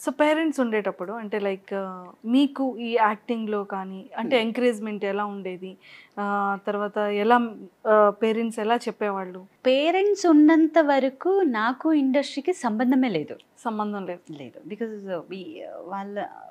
So parents ఉండేటప్పుడు అంటే like మీకు ఈ యాక్టింగ్లో కానీ అంటే ఎంకరేజ్మెంట్ ఎలా ఉండేది ఆ, తర్వాత ఎలా పేరెంట్స్ ఎలా చెప్పేవాళ్ళు పేరెంట్స్ ఉన్నంత వరకు నాకు ఇండస్ట్రీకి సంబంధమే లేదు సంబంధం లేదు లేదు బికాజ్ వాళ్ళ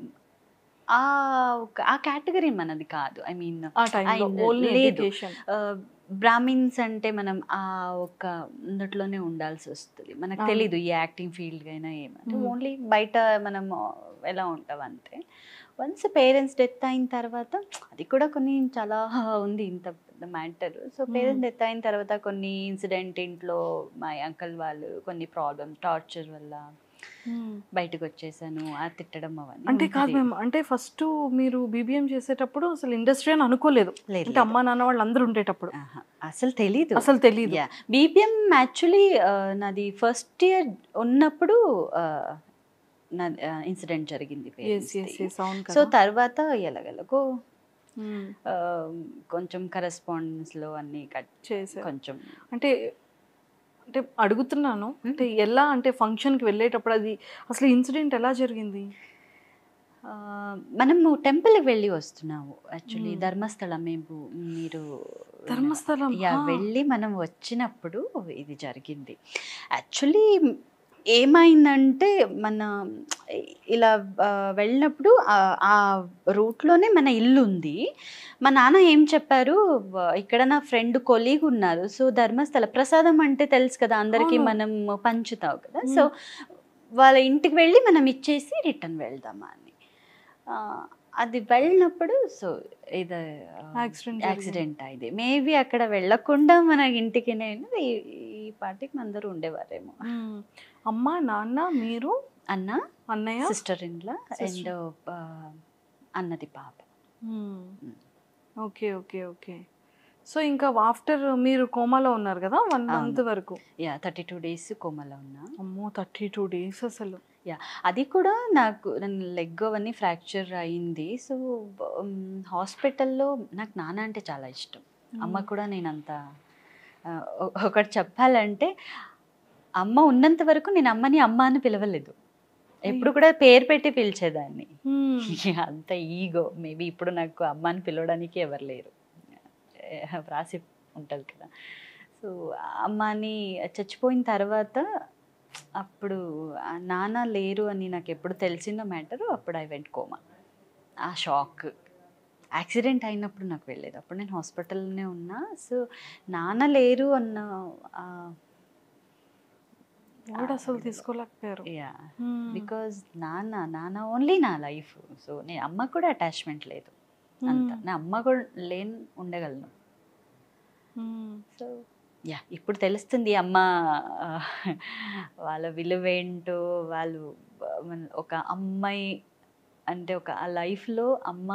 ఆ ఒక- ఆ కేటగిరీ మనది కాదు ఐ మీన్ ఆ టైంలో ఆయన ఓన్లీ లేదు. ఎడ్యుకేషన్ బ్రాహ్మిన్స్ అంటే మనం ఆ ఒక అందులోనే ఉండాల్సి వస్తుంది మనకు అవును. తెలీదు ఈ యాక్టింగ్ ఫీల్డ్ అయినా ఏమంటే Hmm. ఓన్లీ బయట మనం ఎలా ఉంటాం అంతే వన్స్ పేరెంట్స్ డెత్ అయిన తర్వాత అది కూడా కొన్ని చాలా ఉంది ఇంత పెద్ద మ్యాటర్ సో పేరెంట్స్ డెత్ అయిన తర్వాత కొన్ని ఇన్సిడెంట్ ఇంట్లో మా అంకల్ వాళ్ళు కొన్ని ప్రాబ్లమ్ టార్చర్ వల్ల బయటకు వచ్చేసాను ఆ తిట్టడం అవన్నీ అంటే కాదు ఉంటది. మేము అంటే ఫస్ట్ మీరు బీబీఎం చేసేటప్పుడు అసలు ఇండస్ట్రీ అని అనుకోలేదు లేదు, అంటే లేదు. అమ్మా నాన్న వాళ్ళు అందరూ ఉండేటప్పుడు ఆహా, అసలు తెలీదు అసలు తెలియదు యా బీపీఎం యాక్చువల్లీ నాది ఫస్ట్ ఇయర్ ఉన్నప్పుడు ఆ, నా ఇన్సిడెంట్ జరిగింది ఎస్ ఎస్ ఎస్ అవును సో కదా తర్వాత ఎలాగెలాగో మ్మ్. ఆ, కొంచెం కరెస్పాండెన్స్ లో అన్ని కట్ చేశారు కొంచెం అంటే అంటే అడుగుతున్నాను అంటే ఎలా అంటే function కి వెళ్ళేటప్పుడు అది అసలు ఇన్సిడెంట్ ఎలా జరిగింది ఆ, మనము టెంపుల్కి వెళ్ళి వస్తున్నాము యాక్చువల్లీ Hmm. ధర్మస్థలం మేము మీరు ధర్మస్థలం యా ఆ. వెళ్ళి మనం వచ్చినప్పుడు ఇది జరిగింది యాక్చువల్లీ ఏమైందంటే మన ఇలా ఆ, వెళ్ళినప్పుడు ఆ- ఆ రూట్లోనే మన ఇల్లు ఉంది మా నాన్న ఏం చెప్పారు "వ- ఇక్కడ నా ఫ్రెండ్ కొలీగ్ ఉన్నారు సో ధర్మస్థల ప్రసాదం అంటే తెలుసు కదా అందరికీ అవును. మనం పంచుతాం కదా సో వాళ్ళ ఇంటికి వెళ్ళి మనం ఇచ్చేసి రిటర్న్ వెళ్దామా అని ఆ, అది వెళ్ళినప్పుడు సో ఇది Accident జరిగింది. యాక్సిడెంట్ అయింది మేబీ అక్కడ వెళ్ళకుండా మన ఇంటికి నేను ఈ ఈ పార్టీకి అందరూ ఉండేవారేమో మ్మ్. అమ్మ నాన్న మీరు అన్న అన్నయ్య సిస్టర్ ఇన్లా అండ్ Sister. అన్నది పాప ఓకే ఓకే ఓకే సో ఇంకా ఆఫ్టర్ మీరు కోమాలో ఉన్నారు కదా వన్ అవును. మంత్ వరకు యా థర్టీ టూ డేస్ కోమలో ఉన్నా అమ్మో థర్టీ టూ డేస్ అసలు అది కూడా నాకు నేను లెగ్ అవన్నీ ఫ్రాక్చర్ అయింది సో హాస్పిటల్లో నాకు నాన్న అంటే చాలా ఇష్టం అమ్మ కూడా నేను అంత ఆ, ఒ- ఒకటి చెప్పాలంటే అమ్మ ఉన్నంత వరకు నేను అమ్మని అమ్మ అని పిలవలేదు ఎప్పుడు కూడా పేరు పెట్టి పిలిచేదాన్ని మ్మ్. అంత ఈగో మేబీ ఇప్పుడు నాకు అమ్మ అని పిలవడానికి ఎవరు లేరు ఏ, వ్రాసి ఉంటుంది కదా సో అమ్మని చచ్చిపోయిన తర్వాత అప్పుడు ఆ నాన్న లేరు అని నాకు ఎప్పుడు తెలిసిన మ్యాటరు అప్పుడు ఐ వెంట్ కోమా ఆ షాక్ యాక్సిడెంట్ అయినప్పుడు నాకు వెళ్ళేది అప్పుడు నేను హాస్పిటల్లోనే ఉన్నా సో నాన్న లేరు అన్న ఆ- వాడు అసలు తీసుకోలేకపోయారు యా మ్మ్. బికాజ్ నాన్న నాన్న ఓన్లీ నా లైఫ్ సో నేను అమ్మ కూడా అటాచ్మెంట్ లేదు అంత మ్మ్. నా అమ్మ కూడా లేని ఉండగలను మ్మ్. సో యా ఇప్పుడు తెలుస్తుంది అమ్మ ఆ, వాళ్ళ విలువేంటో వాళ్ళు ఆ, మన- ఒక అమ్మాయి అంటే ఒక ఆ లైఫ్లో అమ్మ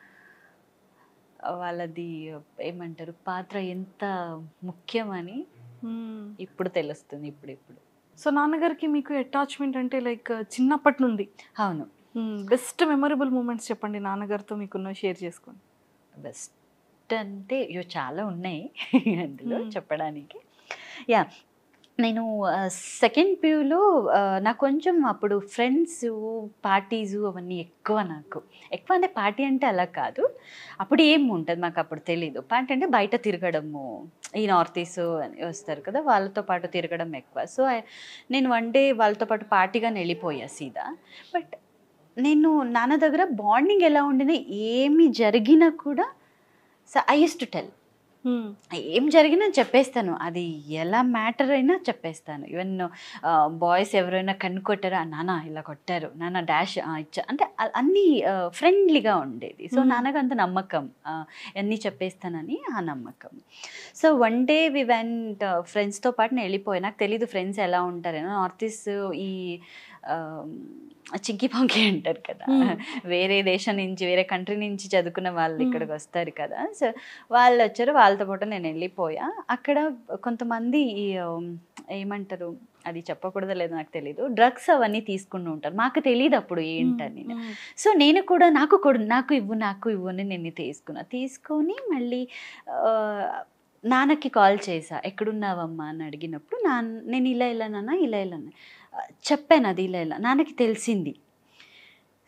వాళ్ళది ఏమంటారు పాత్ర ఎంత ముఖ్యమని మ్మ్. ఇప్పుడు తెలుస్తుంది ఇప్పుడు ఇప్పుడు సో నాన్నగారికి మీకు అటాచ్మెంట్ అంటే లైక్ చిన్నప్పటి నుండి అవును బెస్ట్ మెమరబుల్ మూమెంట్స్ చెప్పండి నాన్నగారితో మీకున్న షేర్ చేసుకోండి బెస్ట్ అంటే ఇవి చాలా ఉన్నాయి అందులో Hmm. చెప్పడానికి యా నేను సెకండ్ ప్యూలో నాకు కొంచెం అప్పుడు ఫ్రెండ్స్ పార్టీస్ అవన్నీ ఎక్కువ నాకు ఎక్కువ అంటే పార్టీ అంటే అలా కాదు అప్పుడు ఏం ఉంటుంది మాకు అప్పుడు తెలీదు పార్టీ అంటే బయట తిరగడము ఈ నార్త్ ఈస్ట్ అని వస్తారు కదా వాళ్ళతో పాటు తిరగడం ఎక్కువ సో నేను వన్ డే వాళ్ళతో పాటు పార్టీగా వెళ్ళిపోయా సీదా బట్ నేను నాన్న దగ్గర బాండింగ్ ఎలా ఉండింది ఏమి జరిగినా కూడా so I use to tell ఏం జరిగినా చెప్పేస్తాను అది ఎలా మ్యాటర్ అయినా చెప్పేస్తాను ఈవెన్ బాయ్స్ ఎవరైనా కన్ను కొట్టారా నాన్న ఇలా కొట్టారు నాన్న డాష్ ఇచ్చా అంటే అ- అన్నీ ఫ్రెండ్లీగా ఉండేది సో Hmm. నాన్నకు అంత నమ్మకం ఆ, అన్నీ చెప్పేస్తానని ఆ నమ్మకం so one day we went ఫ్రెండ్స్తో పాటు నేను వెళ్ళిపోయాను నాకు తెలీదు ఫ్రెండ్స్ ఎలా ఉంటారేనో నార్త్ ఈస్ట్ ఈ ఆ, చింకి పాంకి అంటారు కదా Hmm. వేరే దేశం నుంచి వేరే కంట్రీ నుంచి చదువుకున్న వాళ్ళు ఇక్కడికి వస్తారు కదా సో వాళ్ళు వచ్చారు వాళ్ళతో పాటు నేను వెళ్ళిపోయా అక్కడ కొంతమంది ఈ ఉమ్, ఏమంటారు అది చెప్పకూడదో లేదో నాకు తెలీదు డ్రగ్స్ అవన్నీ తీసుకుంటూ ఉంటారు మాకు తెలియదు అప్పుడు ఏంటని సో నేను కూడా నాకు కూడా నాకు ఇవ్వు నాకు ఇవ్వు అని నేను తీసుకున్నా తీసుకొని మళ్ళీ ఆ, నాన్నకి కాల్ చేసా ఎక్కడున్నావమ్మా అని అడిగినప్పుడు నాన్న నేను ఇలా ఇలా నాన్న ఇలా ఇలా అన్నా. ఆ, చెప్పాను అది ఇలా ఇలా నాన్నకి తెలిసింది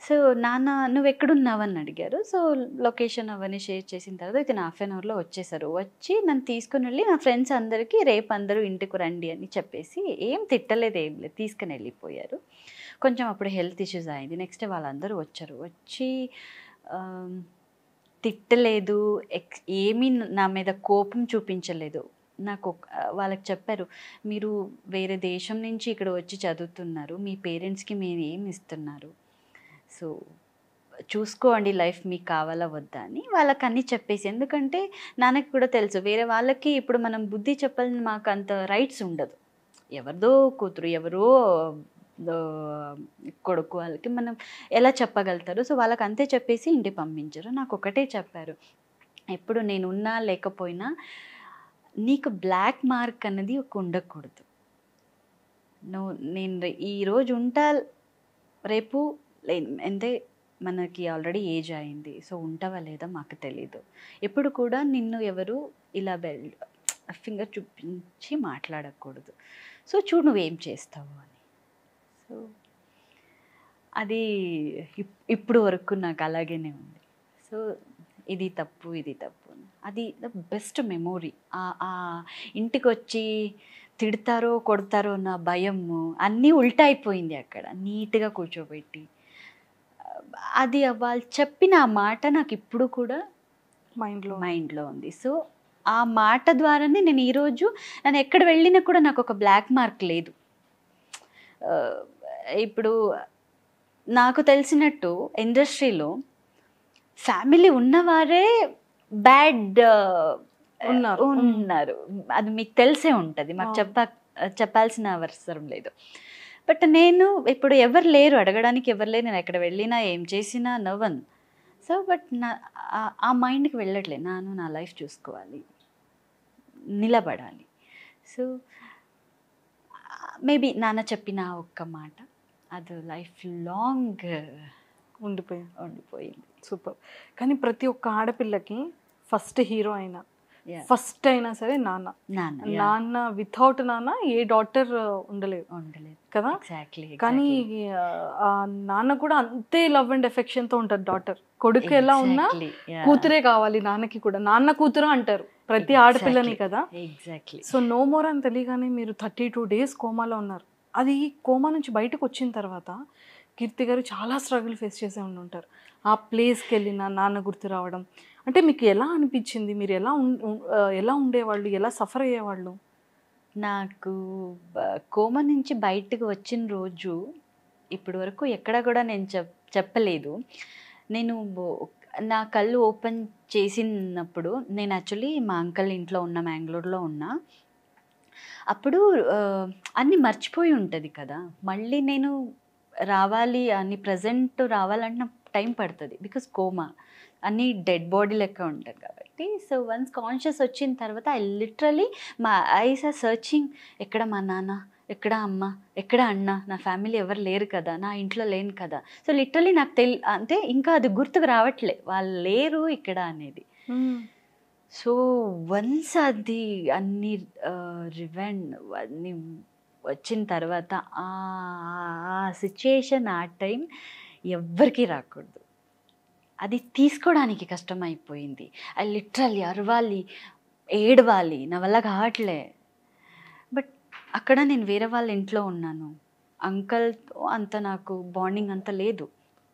సో నాన్న నువ్వు ఎక్కడున్నావు అని అడిగారు సో లొకేషన్ అవన్నీ షేర్ చేసిన తర్వాత ఇది హాఫ్ అన్ అవర్లో వచ్చేసారు వచ్చి నన్ను తీసుకుని వెళ్ళి నా ఫ్రెండ్స్ అందరికీ రేపు అందరూ ఇంటికి రండి అని చెప్పేసి ఏం తిట్టలేదు ఏం లేదు తీసుకుని వెళ్ళిపోయారు కొంచెం అప్పుడు హెల్త్ ఇష్యూస్ అయింది నెక్స్ట్ వాళ్ళందరూ వచ్చారు వచ్చి ఆమ్, తిట్టలేదు ఎక్స్ ఏమీ నా మీద కోపం చూపించలేదు నాకు ఒక- వాళ్ళకి చెప్పారు మీరు వేరే దేశం నుంచి ఇక్కడ వచ్చి చదువుతున్నారు మీ పేరెంట్స్కి మీరు ఏమి ఇస్తున్నారు సో చూసుకోండి లైఫ్ మీకు కావాలా వద్దా అని వాళ్ళకి అన్నీ చెప్పేసి ఎందుకంటే నాన్నకి కూడా తెలుసు వేరే వాళ్ళకి ఇప్పుడు మనం బుద్ధి చెప్పాలని మాకు అంత రైట్స్ ఉండదు ఎవరిదో కూతురు ఎవరో ఆ, కొడుకు వాళ్ళకి మనం ఎలా చెప్పగలుగుతారు సో వాళ్ళకి అంతే చెప్పేసి ఇంటికి పంపించారు నాకు ఒకటే చెప్పారు ఎప్పుడు నేను ఉన్నా లేకపోయినా నీకు బ్లాక్ మార్క్ అన్నది ఒక ఉండకూడదు నువ్వు నేను రే- ఈరోజు ఉంటా రేపు లే అంటే మనకి ఆల్రెడీ ఏజ్ అయింది సో ఉంటావా లేదా మాకు తెలీదు ఎప్పుడు కూడా నిన్ను ఎవరు ఇలా బెల్ ఫింగర్ చూపించి మాట్లాడకూడదు సో చూడు నువ్వేం చేస్తావు అని సో అది ఇప్- ఇప్పుడు వరకు నాకు అలాగేనే ఉంది సో ఇది తప్పు ఇది తప్పు అని. అది ద బెస్ట్ మెమోరీ ఆ ఇంటికి వచ్చి తిడతారో కొడతారో అన్న భయము అన్నీ ఉల్టా అయిపోయింది అక్కడ నీట్గా కూర్చోబెట్టి అది వాళ్ళు చెప్పిన ఆ మాట నాకు ఇప్పుడు కూడా మైండ్లో మైండ్లో ఉంది సో ఆ మాట ద్వారానే నేను ఈరోజు నేను ఎక్కడ వెళ్ళినా కూడా నాకు ఒక బ్లాక్ మార్క్ లేదు ఆ, ఇప్పుడు నాకు తెలిసినట్టు ఇండస్ట్రీలో ఫ్యామిలీ ఉన్నవారే బ్యాడ్ ఉన్నారు. ఉన్నారు అది మీకు తెలిసే ఉంటుంది మాకు అవును. చెప్ప చెప్పాల్సిన అవసరం లేదు బట్ నేను ఇప్పుడు ఎవరు లేరు అడగడానికి ఎవరు లేరు నేను ఎక్కడ వెళ్ళినా ఏం చేసినా నవ్వను సో బట్ నా ఆ- ఆ మైండ్కి వెళ్ళట్లే నాను నా లైఫ్ చూసుకోవాలి నిలబడాలి సో మేబీ నాన్న చెప్పిన ఆ ఒక్క మాట అది లైఫ్ లాంగ్ ఉండిపోయాం ఉండిపోయింది సూపర్ కానీ ప్రతి ఒక్క ఆడపిల్లకి ఫస్ట్ హీరో అయినా Yeah. ఫస్ట్ అయినా సరే నాన్న నాన్న yeah. నాన్న వితౌట్ నాన్న ఏ డాటర్ ఉండలేదు ఉండలేదు కదా ఎగ్జాక్ట్లీ కానీ ఆ నాన్న కూడా అంతే లవ్ అండ్ ఎఫెక్షన్ తో ఉంటారు డాటర్ కొడుకు ఎలా ఉన్నా కూతురే కావాలి నాన్నకి కూడా నాన్న కూతురు అంటారు ప్రతి ఆడపిల్లని కదా ఎగ్జాక్ట్లీ సో నో మోర్ అని తెలియగానే మీరు థర్టీ టూ డేస్ కోమాలో ఉన్నారు అది కోమా నుంచి బయటకు వచ్చిన తర్వాత కీర్తి గారు చాలా స్ట్రగుల్ ఫేస్ చేసే ఉండి ఉంటారు ఆ ప్లేస్కి వెళ్ళిన నాన్న గుర్తు రావడం అంటే మీకు ఎలా అనిపించింది మీరు ఎలా ఉం- ఉం- ఆ, ఎలా ఉండేవాళ్ళు ఎలా సఫర్ అయ్యేవాళ్ళు నాకు బ- కోమ నుంచి బయటకు వచ్చిన రోజు ఇప్పటి వరకు ఎక్కడ కూడా నేను చెప్ చెప్పలేదు నేను బో- నా కళ్ళు ఓపెన్ చేసినప్పుడు నేను యాక్చువల్లీ మా అంకల్ ఇంట్లో ఉన్న మ్యాంగ్లూర్లో ఉన్నా అప్పుడు ఆ, అన్నీ మర్చిపోయి ఉంటుంది కదా మళ్ళీ నేను రావాలి అని ప్రజెంట్ రావాలంటే నాకు టైం పడుతుంది బికాస్ కోమా అన్నీ డెడ్ బాడీ లెక్క ఉంటుంది కాబట్టి సో వన్స్ కాన్షియస్ వచ్చిన తర్వాత ఐ లిటరలీ మా ఐస్ ఆర్ సర్చింగ్ ఎక్కడ మా నాన్న ఎక్కడ అమ్మ ఎక్కడ అన్న నా ఫ్యామిలీ ఎవరు లేరు కదా నా ఇంట్లో లేను కదా సో లిటరలీ నాకు తెలి అంటే ఇంకా అది గుర్తుకు రావట్లే వాళ్ళు లేరు ఇక్కడ అనేది సో వన్స్ అది అన్ని రివెండ్ అన్ని వచ్చిన తర్వాత ఆ సిచ్యుయేషన్ ఆ టైం ఎవ్వరికీ రాకూడదు అది తీసుకోవడానికి కష్టమైపోయింది అది లిటరల్లీ అరవాలి ఏడవాలి నా వల్ల కావట్లే బట్ అక్కడ నేను వేరే వాళ్ళ ఇంట్లో ఉన్నాను అంకల్తో అంత నాకు బాండింగ్ అంత లేదు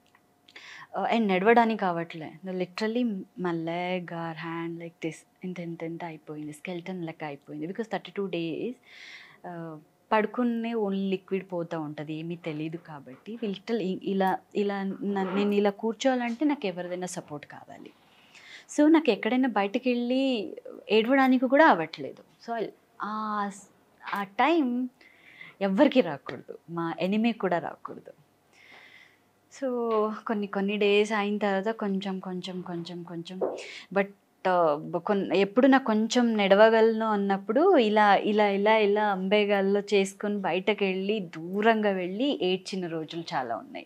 అండ్ నడవడానికి కావట్లే లిటరలీ మా leg or hand like this ఇంత ఇంత ఇంత అయిపోయింది స్కెల్టన్ లెక్క అయిపోయింది బికాస్ థర్టీ టూ డేస్ పడుకునే ఓన్లీ లిక్విడ్ పోతూ ఉంటుంది ఏమీ తెలియదు కాబట్టి లిటల్ ఇలా ఇలా నా- నేను ఇలా కూర్చోవాలంటే నాకు ఎవరిదైనా సపోర్ట్ కావాలి సో నాకు ఎక్కడైనా బయటకు వెళ్ళి ఏడవడానికి కూడా అవ్వట్లేదు సో ఆ ఆ టైం ఎవ్వరికి రాకూడదు మా ఎనిమి కూడా రాకూడదు సో కొన్ని కొన్ని డేస్ అయిన తర్వాత కొంచెం కొంచెం కొంచెం కొంచెం బట్ కొన్ని ఎప్పుడు నాకు కొంచెం నడవగలను అన్నప్పుడు ఇలా ఇలా ఇలా ఇలా అంబేగాల్లో చేసుకొని బయటకు వెళ్ళి దూరంగా వెళ్ళి ఏడ్చిన రోజులు చాలా ఉన్నాయి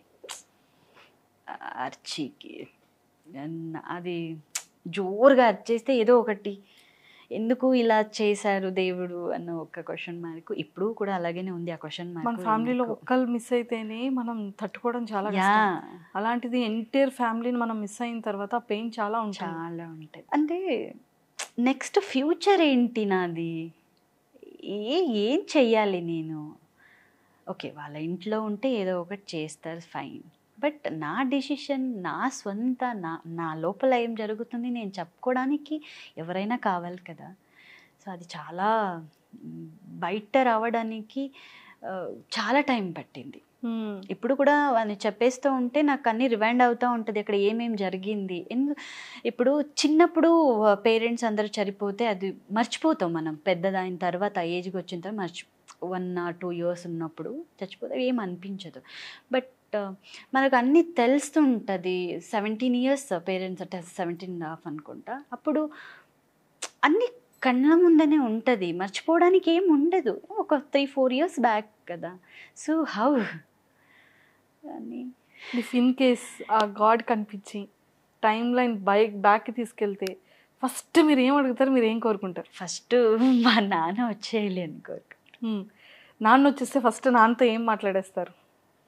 అర్చికి అన్న- అది జోరుగా అరిచేస్తే ఏదో ఒకటి ఎందుకు ఇలా చేశారు దేవుడు అన్న ఒక క్వశ్చన్ మార్క్ ఇప్పుడు కూడా అలాగనే ఉంది ఆ క్వశ్చన్ మన మార్క్ ఫ్యామిలీలో ఒక్కరు మిస్ అయితేనే మనం తట్టుకోవడం చాలా యా కష్టం అలాంటిది ఎంటైర్ ఫ్యామిలీని మనం మిస్ అయిన తర్వాత పెయిన్ చాలా ఉంటుంది చాలా ఉంటుంది అంటే నెక్స్ట్ ఫ్యూచర్ ఏంటి నాది ఏ ఏం చెయ్యాలి నేను ఓకే వాళ్ళ ఇంట్లో ఉంటే ఏదో ఒకటి చేస్తారు ఫైన్ బట్ నా డెసిషన్ నా స్వంత నా నా లోపల ఏం జరుగుతుంది నేను చెప్పుకోవడానికి ఎవరైనా కావాలి కదా సో అది చాలా మ్, బయట రావడానికి ఆ, చాలా టైం పట్టింది Hmm. ఇప్పుడు కూడా అని చెప్పేస్తూ ఉంటే నాకు అన్ని రివైండ్ అవుతూ ఉంటుంది అక్కడ ఏమేం జరిగింది ఎందు ఇప్పుడు చిన్నప్పుడు పేరెంట్స్ అందరూ చనిపోతే అది మర్చిపోతాం మనం పెద్దదైన తర్వాత ఏజ్కి వచ్చిన తర్వాత మర్చి వన్ ఆర్ టూ ఇయర్స్ ఉన్నప్పుడు చచ్చిపోతే ఏం అనిపించదు బట్ మనకు అన్నీ తెలుస్తుంటుంది సెవెంటీన్ ఇయర్స్ పేరెంట్స్ అంటే సెవెంటీన్ హాఫ్ అనుకుంటా అప్పుడు అన్ని కళ్ళ ముందనే ఉంటుంది మర్చిపోవడానికి ఏం ఉండదు ఒక త్రీ ఫోర్ ఇయర్స్ బ్యాక్ కదా సో హౌ అని ఇఫ్ ఇన్ కేస్ ఆ గాడ్ కనిపించి టైం లైన్ బైక్ బ్యాక్కి తీసుకెళ్తే ఫస్ట్ మీరు ఏం అడుగుతారు మీరు ఏం కోరుకుంటారు ఫస్ట్ మా నాన్న వచ్చేయాలి అనుకోరు Hmm. నాన్న వచ్చేస్తే ఫస్ట్ నాన్నతో ఏం మాట్లాడేస్తారు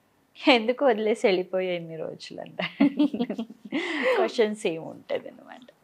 ఎందుకు వదిలేసి వెళ్ళిపోయాయి ఇన్ని రోజులు అంట క్వశ్చన్స్ ఏముంటుంది అనమాట